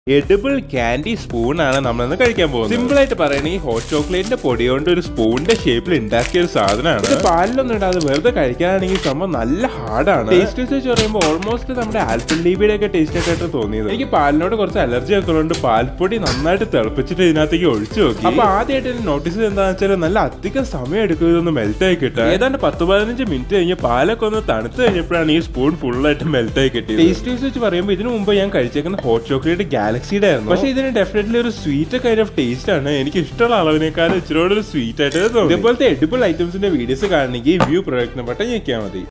edible candy spoon ആണ് നമ്മളിന്ന് കഴിക്കാൻ പോകുന്നത് സിമ്പിൾ ആയിട്ട് പറയണെങ്കിൽ ഹോട്ട് ചോക്ലേറ്റിന്റെ പൊടി കൊണ്ട് ഒരു സ്പൂണിന്റെ ഷേപ്പിൽ ഉണ്ടാക്കിയ ഒരു സാധനമാണ് ഇത് പാലിലൊന്നും ഇടാതെ വെറുതെ കഴിക്കാനാണെങ്കിൽ സംഭവം നല്ല ഹാർഡാണ് ടേസ്റ്റ് വെച്ച് പറയുമ്പോൾ ഓൾമോസ്റ്റ് നമ്മുടെ ആൽപ്പിൾ ലീബിയുടെ ഒക്കെ ടേസ്റ്റ് ആയിട്ട് തോന്നിയത് എനിക്ക് പാലിനോട് കുറച്ച് അലർജി ഒക്കെ ഉള്ളതുകൊണ്ട് പാൽപ്പൊടി നന്നായിട്ട് തിളപ്പിച്ചിട്ട് ഇതിനകത്തേക്ക് ഒഴിച്ചു നോക്കി അപ്പൊ ആദ്യമായിട്ട് എനിക്ക് നോട്ടീസ് എന്താണെന്ന് വെച്ചാൽ നല്ല അധികം സമയം എടുക്കും ഇതൊന്ന് മെൽറ്റ് ആയി കിട്ടാൻ ഏതാണ്ട് പത്ത് പതിനഞ്ച് മിനിറ്റ് കഴിഞ്ഞ് പാലൊക്കെ ഒന്ന് തണുത്ത് കഴിഞ്ഞപ്പോഴാണ് ഈ സ്പൂൺ ഫുൾ ആയിട്ട് മെൽറ്റ് ആയി കിട്ടിയത് ടേസ്റ്റ് വൈസ് വെച്ച് പറയുമ്പോൾ ഇതിനു മുമ്പ് ഞാൻ കഴിച്ചേക്കുന്ന ഹോട്ട് ചോക്ലേറ്റ് ഗാലക്സിയുടെ ആയിരുന്നു പക്ഷേ ഇതിന് ഡെഫിനറ്റ്ലി ഒരു സ്വീറ്റ് കൈൻഡ് ഓഫ് ടേസ്റ്റ് ആണ് എനിക്ക് ഇഷ്ടമുള്ള അളവിനേക്കാൾ ഇച്ചിരി ഒരു സ്വീറ്റ് ആയിട്ട് തോന്നി ഇതുപോലത്തെ എഡിബിൾ ഐറ്റംസിന്റെ വീഡിയോസ് കാണണമെങ്കിൽ വ്യൂ പ്രൊഡക്റ്റിനെ പട്ടം ഞെക്കിയാൽ മതി